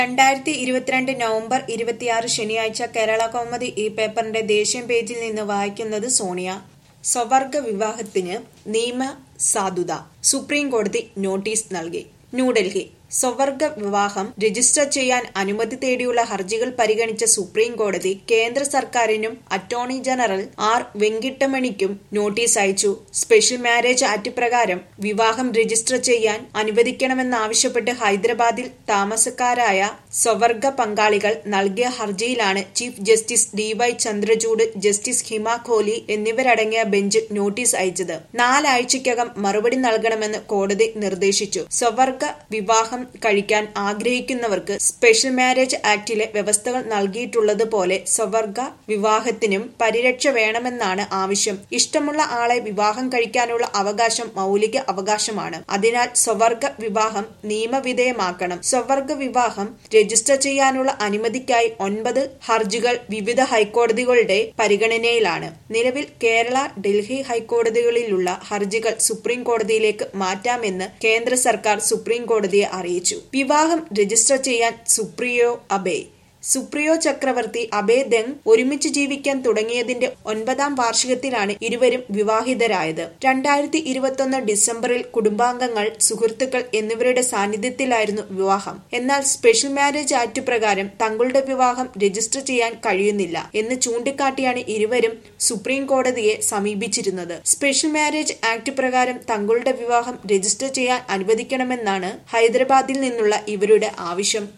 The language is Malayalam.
രണ്ടായിരത്തി ഇരുപത്തിരണ്ട് നവംബർ ഇരുപത്തിയാറ് ശനിയാഴ്ച കേരള കൗമുദി ഈ പേപ്പറിന്റെ ദേശീയ പേജിൽ നിന്ന് വായിക്കുന്നത് സോണിയ സ്വവർഗ വിവാഹത്തിന് നിയമ സാധുത സുപ്രീം കോടതി നോട്ടീസ് നൽകി ന്യൂഡൽഹി സ്വവർഗ വിവാഹം രജിസ്റ്റർ ചെയ്യാൻ അനുമതി തേടിയുള്ള ഹർജികൾ പരിഗണിച്ച സുപ്രീം കോടതി കേന്ദ്ര സർക്കാരിനും അറ്റോർണി ജനറൽ ആർ വെങ്കിട്ടമണിക്കും നോട്ടീസ് അയച്ചു സ്പെഷ്യൽ മാരേജ് ആക്ട് പ്രകാരം വിവാഹം രജിസ്റ്റർ ചെയ്യാൻ അനുവദിക്കണമെന്നാവശ്യപ്പെട്ട് ഹൈദരാബാദിൽ താമസക്കാരായ സ്വവർഗ പങ്കാളികൾ നൽകിയ ഹർജിയിലാണ് chief justice D Y Chandrachud justice Hima Kohli എന്നിവരടങ്ങിയ ബെഞ്ച് നോട്ടീസ് അയച്ചത് നാലാഴ്ചയ്ക്കകം മറുപടി നൽകണമെന്ന് കോടതി നിർദ്ദേശിച്ചു സ്വവർഗ വിവാഹം കഴിക്കാൻ ആഗ്രഹിക്കുന്നവർക്ക് സ്പെഷ്യൽ മാരേജ് ആക്ടിലെ വ്യവസ്ഥകൾ നൽകിയിട്ടുള്ളതുപോലെ സ്വവർഗ വിവാഹത്തിനും പരിരക്ഷ വേണമെന്നാണ് ആവശ്യം ഇഷ്ടമുള്ള ആളെ വിവാഹം കഴിക്കാനുള്ള അവകാശം മൗലിക അവകാശമാണ് അതിനാൽ സ്വവർഗ വിവാഹം നിയമവിധേയമാക്കണം സ്വവർഗ വിവാഹം രജിസ്റ്റർ ചെയ്യാനുള്ള അനുമതിക്കായി ഒൻപത് ഹർജികൾ വിവിധ ഹൈക്കോടതികളുടെ പരിഗണനയിലാണ് നിലവിൽ കേരള ഡൽഹി ഹൈക്കോടതികളിലുള്ള ഹർജികൾ സുപ്രീം കോടതിയിലേക്ക് മാറ്റാമെന്ന് കേന്ദ്ര സർക്കാർ സുപ്രീം കോടതിയെ അറിയിച്ചു വിവാഹം രജിസ്റ്റർ ചെയ്യാൻ സുപ്രിയോ അബേ സുപ്രിയോ ചക്രവർത്തി അബേ ദങ് ഒരുമിച്ച് ജീവിക്കാൻ തുടങ്ങിയതിന്റെ ഒൻപതാം വാർഷികത്തിലാണ് ഇരുവരും വിവാഹിതരായത് രണ്ടായിരത്തി ഇരുപത്തൊന്ന് ഡിസംബറിൽ കുടുംബാംഗങ്ങൾ സുഹൃത്തുക്കൾ എന്നിവരുടെ സാന്നിധ്യത്തിലായിരുന്നു വിവാഹം എന്നാൽ സ്പെഷ്യൽ മാരേജ് ആക്ട് പ്രകാരം തങ്ങളുടെ വിവാഹം രജിസ്റ്റർ ചെയ്യാൻ കഴിയുന്നില്ല എന്ന് ചൂണ്ടിക്കാട്ടിയാണ് ഇരുവരും സുപ്രീം കോടതിയെ സമീപിച്ചിരുന്നത് സ്പെഷ്യൽ മാരേജ് ആക്ട് പ്രകാരം തങ്ങളുടെ വിവാഹം രജിസ്റ്റർ ചെയ്യാൻ അനുവദിക്കണമെന്നാണ് ഹൈദരാബാദിൽ നിന്നുള്ള ഇവരുടെ ആവശ്യം